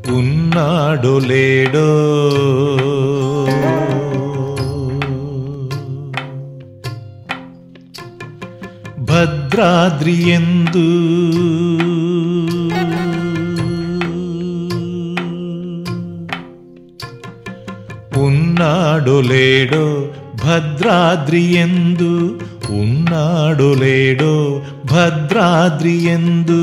ఉన్నాడో లేడో భద్రాద్రి ఎందు ఉన్నాడో లేడో భద్రాద్రి ఎందు ఉన్నాడో లేడో భద్రాద్రి ఎందు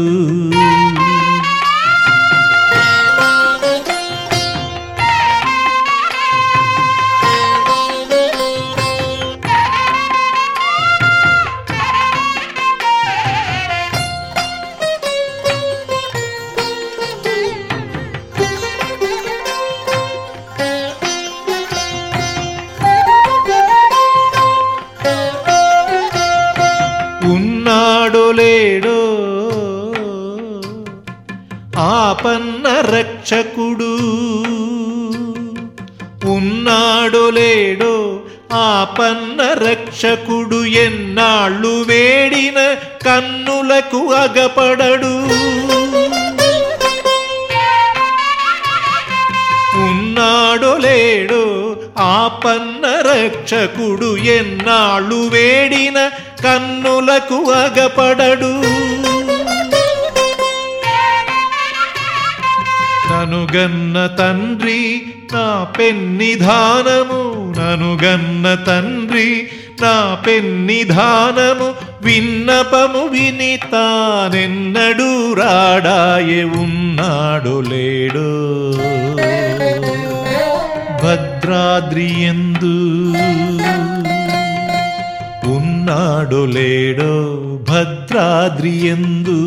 ఉన్నాడో లేడో ఆపన్న రక్షకుడు ఉన్నాడో లేడో ఆపన్న రక్షకుడు ఎన్నాళ్ళు వేడిన కన్నులకు అగపడడు ఉన్నాడో లేడో ఆపన్న రక్షకుడు ఎన్నాళ్ళు వేడిన కన్నులకు అగపడడు ననుగన్న తండ్రి నా పెన్నిధానము ననుగన్న తండ్రి నా పెన్నిధానము విన్నపము విని తానెన్నడూ రాడాయే ఉన్నాడు లేడు భద్రాద్రి ఎందు ఉన్నాడు లేడో భద్రాద్రి ఎందు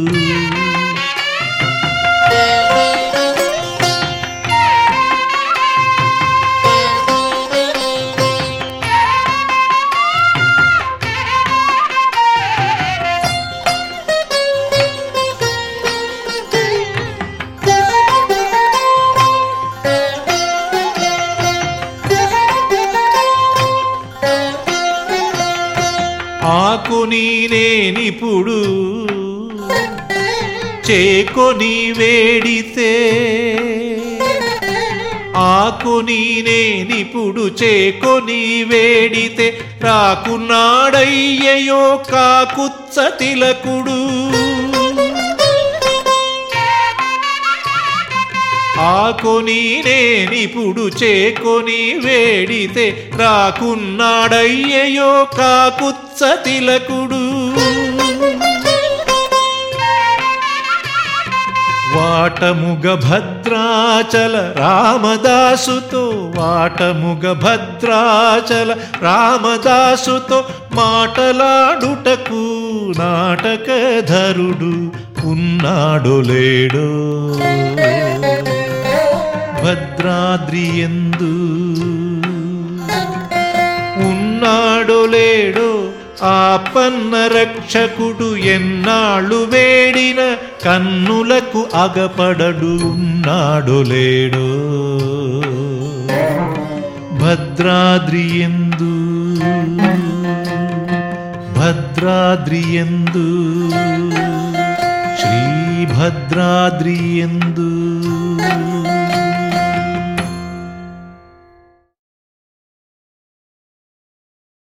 ఆకుని నేనిప్పుడు చేకొని వేడితే ఆకుని నేనిప్పుడు చేకొని వేడితే రాకున్నాడయ్యయో కాకుత్స తిలకుడు ఆకొని నేనిప్పుడు చేకొని వేడితే రాకున్నాడయ్యయో కాకుత్స తిలకుడు వాటముగ భద్రాచల రామదాసుతో వాటముగ భద్రాచల రామదాసుతో మాటలాడుటకు నాటకధరుడు ఉన్నాడు లేడో భద్రాద్రి ఎందు ఉన్నాడు లేడో ఆపన్న రక్షకుడు ఎన్నాళ్ళు వేడిన కన్నులకు అగపడడు ఉన్నాడు లేడో భద్రాద్రి ఎందు భద్రాద్రి ఎందు శ్రీ భద్రాద్రి ఎందు